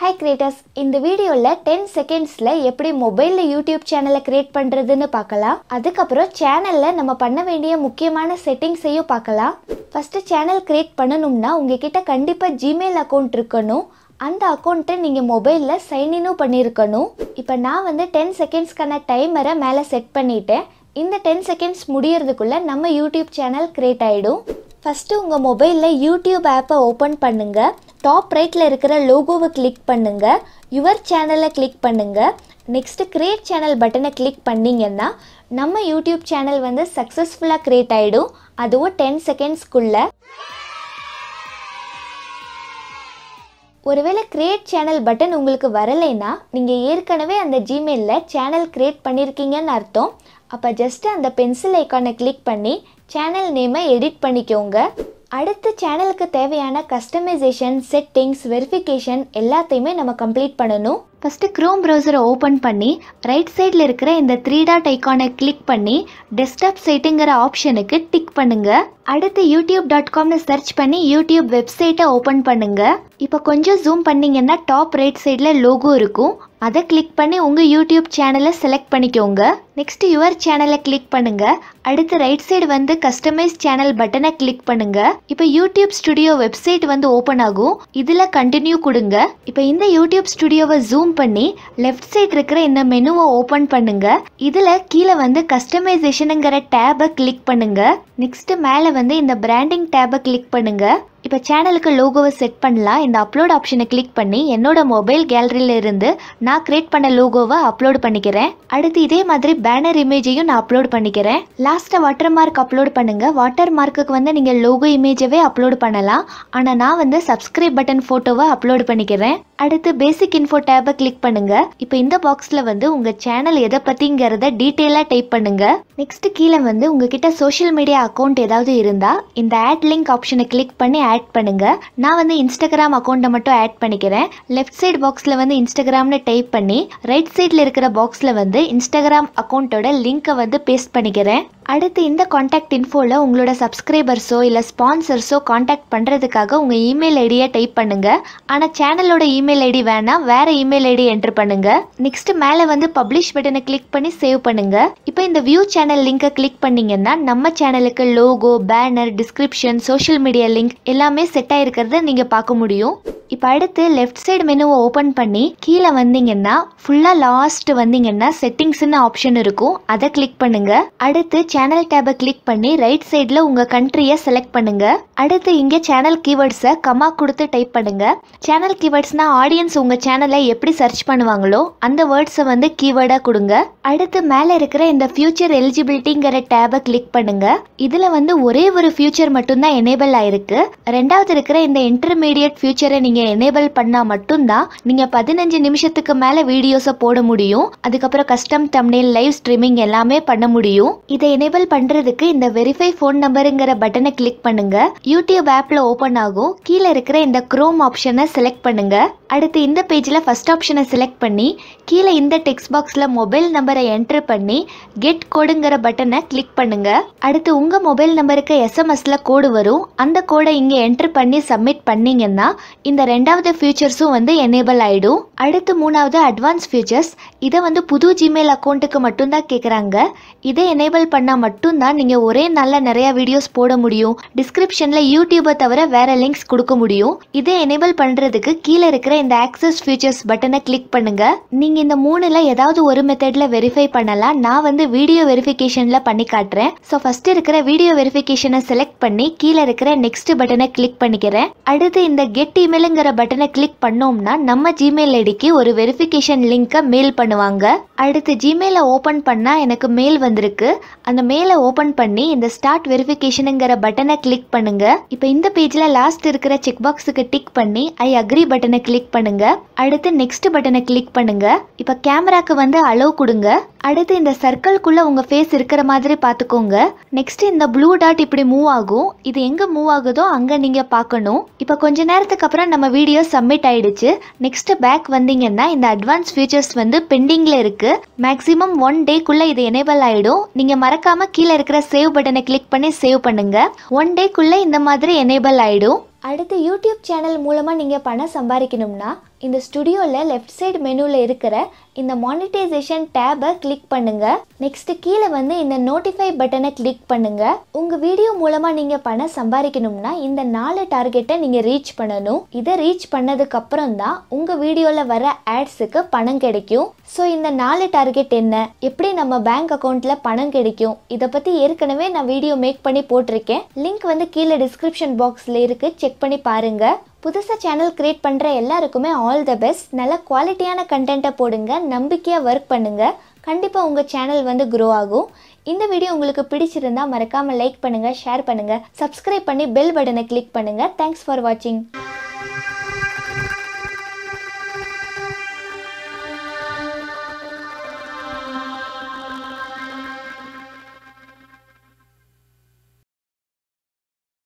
hi creators இந்த வீடியோவில் ten செகண்ட்ஸில் எப்படி மொபைலில் யூடியூப் சேனலை கிரியேட் பண்ணுறதுன்னு பார்க்கலாம் அதுக்கப்புறம் சேனலில் நம்ம பண்ண வேண்டிய முக்கியமான செட்டிங்ஸையும் பார்க்கலாம் ஃபஸ்ட்டு சேனல் கிரியேட் பண்ணணும்னா உங்ககிட்ட கண்டிப்பாக ஜிமெயில் அக்கௌண்ட் இருக்கணும் அந்த அக்கௌண்ட்டை நீங்கள் மொபைலில் சைன்இனும் பண்ணியிருக்கணும் இப்போ நான் வந்து டென் செகண்ட்ஸ்க்கான டைமரை மேலே செட் பண்ணிட்டேன் இந்த டென் செகண்ட்ஸ் முடியறதுக்குள்ளே நம்ம யூடியூப் சேனல் கிரியேட் ஆகிடும் ஃபஸ்ட்டு உங்கள் மொபைலில் யூடியூப் ஆப்பை ஓப்பன் பண்ணுங்கள் டாப் ரைட்டில் இருக்கிற லோகோவை கிளிக் பண்ணுங்கள் யுவர் சேனலை கிளிக் பண்ணுங்கள் நெக்ஸ்ட்டு கிரியேட் சேனல் பட்டனை கிளிக் பண்ணிங்கன்னா நம்ம யூடியூப் சேனல் வந்து சக்ஸஸ்ஃபுல்லாக க்ரியேட் ஆகிடும் அதுவும் டென் செகண்ட்ஸ்க்குள்ளே ஒருவேளை கிரியேட் சேனல் பட்டன் உங்களுக்கு வரலைன்னா நீங்கள் ஏற்கனவே அந்த ஜிமெயிலில் சேனல் கிரியேட் பண்ணியிருக்கீங்கன்னு அர்த்தம் அப்போ ஜஸ்ட்டு அந்த பென்சில் ஐக்கானை கிளிக் பண்ணி சேனல் நேமை எடிட் பண்ணிக்கோங்க அடுத்து சேனலுக்கு தேவையான கஸ்டமைசேஷன் செட்டிங்ஸ் வெரிஃபிகேஷன் எல்லாத்தையுமே நம்ம கம்ப்ளீட் பண்ணணும் ஃபஸ்ட்டு க்ரோம் ப்ரௌசரை ஓப்பன் பண்ணி ரைட் சைடில் இருக்கிற இந்த த்ரீ டாட் ஐக்கானை கிளிக் பண்ணி டெஸ்க்டாப் சைட்டுங்கிற ஆப்ஷனுக்கு டிக் பண்ணுங்க அடுத்து யூடியூப் டாட் காம்னு சர்ச் பண்ணி யூடியூப் வெப்சைட்டை ஓப்பன் பண்ணுங்க இப்போ கொஞ்சம் ஜூம் பண்ணிங்கன்னா டாப் ரைட் சைடில் லோகோ இருக்கும் அதை கிளிக் பண்ணி உங்கள் யூடியூப் சேனலை செலக்ட் பண்ணிக்கோங்க நெக்ஸ்ட் யுவர் சேனலை கிளிக் பண்ணுங்க அடுத்து ரைட் சைடு வந்து கஸ்டமைஸ் சேனல் பட்டனை கிளிக் பண்ணுங்க இப்போ யூடியூப் ஸ்டுடியோ வெப்சைட் வந்து ஓப்பன் ஆகும் இதில் கண்டினியூ கொடுங்க இப்போ இந்த யூடியூப் ஸ்டுடியோவை ஜூம் பண்ணி லெஃப்ட் சைடு இருக்கிற இந்த மெனுவை ஓப்பன் பண்ணுங்க இதில் கீழே வந்து கஸ்டமைசேஷனுங்கிற டேபை கிளிக் பண்ணுங்க நெக்ஸ்ட் மேலே வந்து இந்த பிராண்டிங் டேபை கிளிக் பண்ணுங்க இப்போ சேனலுக்கு லோகோவை செட் பண்ணலாம் இந்த அப்லோட் ஆப்ஷனை கிளிக் பண்ணி என்னோட மொபைல் கேலரியில இருந்து நான் கிரியேட் பண்ண லோகோவை அப்லோட் பண்ணிக்கிறேன் அடுத்து இதே மாதிரி பேனர் இமேஜையும் நான் அப்லோட் பண்ணிக்கிறேன் லாஸ்ட்டாக வாட்டர் மார்க் அப்லோட் பண்ணுங்க வாட்டர் மார்க்குக்கு வந்து நீங்கள் லோகோ இமேஜவே அப்லோட் பண்ணலாம் ஆனால் நான் வந்து சப்ஸ்கிரைப் பட்டன் ஃபோட்டோவை அப்லோட் பண்ணிக்கிறேன் அடுத்து பேசிக் இன்ஃபோ டேபை கிளிக் பண்ணுங்க இப்போ இந்த பாக்ஸில் வந்து உங்கள் சேனல் எதை பற்றிங்கிறத டீட்டெயிலாக டைப் பண்ணுங்க நெக்ஸ்ட் கீழே வந்து உங்ககிட்ட சோஷியல் மீடியா அக்கௌண்ட் ஏதாவது இருந்தால் இந்த ஆட் லிங்க் ஆப்ஷனை கிளிக் பண்ணி ஆட் பண்ணுங்க நான் வந்து இன்ஸ்டாகிராம் அக்கௌண்ட்டை மட்டும் ஆட் பண்ணிக்கிறேன் லெஃப்ட் சைடு பாக்ஸில் வந்து இன்ஸ்டாகிராம்னு டைப் பண்ணி ரைட் சைடில் இருக்கிற பாக்ஸில் வந்து இன்ஸ்டாகிராம் அக்கௌண்ட்டோட லிங்க்கை வந்து பேஸ்ட் பண்ணிக்கிறேன் அடுத்து இந்த காண்டாக்ட் இன்ஃபோவில் உங்களோட சப்ஸ்கிரைபர்ஸோ இல்லை ஸ்பான்சர்ஸோ காண்டாக்ட் பண்ணுறதுக்காக உங்கள் இமெயில் ஐடியை டைப் பண்ணுங்க ஆனால் சேனலோட இமெயில் ஐடி வேணாம் வேற இமெயில் ஐடி என்டர் பண்ணுங்க நெக்ஸ்ட் மேலே வந்து பப்ளிஷ் பட்டனை கிளிக் பண்ணி சேவ் பண்ணுங்க இப்போ இந்த வியூ சேனல் லிங்கை கிளிக் பண்ணீங்கன்னா நம்ம சேனலுக்கு logo banner description social media link எல்லாமே செட் ஆயிருக்கிறத நீங்கள் பார்க்க முடியும் இப்போ அடுத்து லெஃப்ட் சைடு மெனுவை ஓப்பன் பண்ணி கீழே வந்தீங்கன்னா ஃபுல்லாக லாஸ்ட் வந்தீங்கன்னா செட்டிங்ஸ்னு ஆப்ஷன் இருக்கும் அதை கிளிக் பண்ணுங்க அடுத்து சேனல் டேபை கிளிக் பண்ணி ரைட் சைடில் உங்கள் கண்ட்ரியை செலக்ட் பண்ணுங்க அடுத்து இங்கே சேனல் கீவேர்ட்ஸை கமா கொடுத்து டைப் பண்ணுங்க சேனல் கீவேர்ட்ஸ்னா ஆடியன்ஸ் உங்கள் சேனலை எப்படி சர்ச் பண்ணுவாங்களோ அந்த வேர்ட்ஸை வந்து கீவேர்டாக கொடுங்க அடுத்து மேலே இருக்கிற இந்த ஃபியூச்சர் எலிஜிபிலிட்டிங்கிற டேபை கிளிக் பண்ணுங்க இதில் வந்து ஒரே ஒரு ஃபியூச்சர் மட்டும்தான் எனேபிள் ஆயிருக்கு ரெண்டாவது இருக்கிற இந்த இன்டர்மீடியட் ஃபியூச்சரை நீங்கள் எனேபிள் பண்ணால் மட்டும்தான் நீங்கள் பதினஞ்சு நிமிஷத்துக்கு மேலே வீடியோஸை போட முடியும் அதுக்கப்புறம் கஸ்டம் தம்னேல் லைவ் ஸ்ட்ரீமிங் எல்லாமே பண்ண முடியும் இதை எனேபிள் பண்ணுறதுக்கு இந்த வெரிஃபை ஃபோன் நம்பருங்கிற பட்டனை கிளிக் பண்ணுங்க யூடியூப் ஆப்பில் ஓப்பன் ஆகும் கீழே இருக்கிற இந்த குரோம் ஆப்ஷனை செலக்ட் பண்ணுங்க அடுத்து இந்த பேஜில் ஃபர்ஸ்ட் ஆப்ஷனை செலக்ட் பண்ணி கீழே இந்த டெக்ஸ்ட் பாக்ஸில் மொபைல் நம்பரை என்டர் பண்ணி கெட் கோடுங்கிற பட்டனை கிளிக் பண்ணுங்க அடுத்து உங்கள் மொபைல் நம்பருக்கு எஸ்எம்எஸ்ல கோடு வரும் அந்த கோடை இங்கே என்டர் பண்ணி சப்மிட் பண்ணீங்கன்னா இந்த ரெண்டாவது ஃபியூச்சர்ஸும் வந்து எனேபிள் ஆகிடும் அடுத்து மூணாவது அட்வான்ஸ் ஃபியூச்சர்ஸ் இதை வந்து புது ஜிமெயில் அக்கௌண்ட்டுக்கு மட்டும்தான் கேட்குறாங்க இதை எனேபிள் பண்ணால் மட்டும்தான் நீங்கள் ஒரே நாளில் நிறைய வீடியோஸ் போட முடியும் டிஸ்கிரிப்ஷனில் யூடியூபை தவிர வேற லிங்க்ஸ் கொடுக்க முடியும் இதை எனேபிள் பண்ணுறதுக்கு கீழே இருக்கிற இந்த ஆக்சஸ் ஃபியூச்சர்ஸ் பட்டனை கிளிக் பண்ணுங்க நீங்கள் இந்த மூணில் ஏதாவது ஒரு மெத்தடில் வெரிஃபை பண்ணலாம் நான் வந்து வீடியோ வெரிஃபிகேஷனில் பண்ணி காட்டுறேன் ஸோ ஃபர்ஸ்ட் இருக்கிற வீடியோ வெரிஃபிகேஷனை செலக்ட் பண்ணி கீழே இருக்கிற நெக்ஸ்ட் பட்டனை கிளிக் பண்ணிக்கிறேன் அடுத்து இந்த கெட் இமெயிலுங்கிற பட்டனை கிளிக் பண்ணோம்னா நம்ம ஜிமெயில் ஐடிக்கு ஒரு வெரிஃபிகேஷன் லிங்கை மெயில் பண்ணுவாங்க அடுத்து ஜிமெயிலை ஓப்பன் பண்ணால் எனக்கு மெயில் வந்திருக்கு அந்த மெயிலை ஓப்பன் பண்ணி இந்த ஸ்டார்ட் வெரிஃபிகேஷனுங்கிற பட்டனை கிளிக் பண்ணுங்க இப்போ இந்த பேஜில் லாஸ்ட் இருக்கிற செக் பாக்ஸுக்கு டிக் பண்ணி ஐ அக்ரி பட்டனை கிளிக் பண்ணுங்க அடுத்து நெக்ஸ்ட் பட்டனை கிளிக் பண்ணுங்க இப்போ கேமராக்கு வந்து அலோவ் கொடுங்க அடுத்து இந்த சர்க்கிள்குள்ள உங்க ஃபேஸ் இருக்கிற மாதிரி பார்த்துக்கோங்க நெக்ஸ்ட் இந்த ப்ளூ டாட் இப்படி மூவ் ஆகும் இது எங்க மூவ் ஆகுதோ அங்க நீங்க பார்க்கணும் இப்போ கொஞ்ச நேரத்துக்கு அப்புறம் நம்ம வீடியோ சப்மிட் ஆயிடுச்சு நெக்ஸ்ட் பேக் வந்தீங்கன்னா இந்த அட்வான்ஸ் ஃபீச்சர்ஸ் வந்து பெண்டிங்ல இருக்கு மேக்ஸிமம் ஒன் டேக்குள்ள இது எனேபிள் ஆயிடும் நீங்க மறக்காம கீழே இருக்கிற சேவ் பட்டனை கிளிக் பண்ணி சேவ் பண்ணுங்க ஒன் டேக்குள்ள இந்த மாதிரி எனேபிள் ஆயிடும் அடுத்து யூடியூப் சேனல் மூலமாக நீங்கள் பணம் சம்பாதிக்கணும்னா இந்த ஸ்டுடியோவில் லெஃப்ட் சைடு மெனுவில் இருக்கிற இந்த மானிட்டைசேஷன் டேபை கிளிக் பண்ணுங்க நெக்ஸ்ட் கீழே வந்து இந்த நோட்டிஃபை பட்டனை கிளிக் பண்ணுங்க உங்க வீடியோ மூலமா நீங்க பணம் சம்பாதிக்கணும்னா இந்த நாலு டார்கெட்டை நீங்க ரீச் பண்ணணும் இதை ரீச் பண்ணதுக்கு அப்புறம் தான் உங்க வீடியோல வர ஆட்ஸுக்கு பணம் கிடைக்கும் ஸோ இந்த நாலு டார்கெட் என்ன எப்படி நம்ம பேங்க் அக்கௌண்ட்ல பணம் கிடைக்கும் இதை பத்தி ஏற்கனவே நான் வீடியோ மேக் பண்ணி போட்டிருக்கேன் லிங்க் வந்து கீழே டிஸ்கிரிப்ஷன் பாக்ஸ்ல இருக்கு செக் பண்ணி பாருங்க புதுசாக சேனல் கிரியேட் பண்ணுற எல்லாருக்குமே ஆல் த பெஸ்ட் நல்ல குவாலிட்டியான கண்டென்ட்டை போடுங்க நம்பிக்கையாக ஒர்க் பண்ணுங்கள் கண்டிப்பாக உங்கள் சேனல் வந்து க்ரோ ஆகும் இந்த வீடியோ உங்களுக்கு பிடிச்சிருந்தா மறக்காமல் லைக் பண்ணுங்கள் ஷேர் பண்ணுங்கள் சப்ஸ்கிரைப் பண்ணி பெல் பட்டனை கிளிக் பண்ணுங்கள் தேங்க்ஸ் ஃபார் வாட்சிங்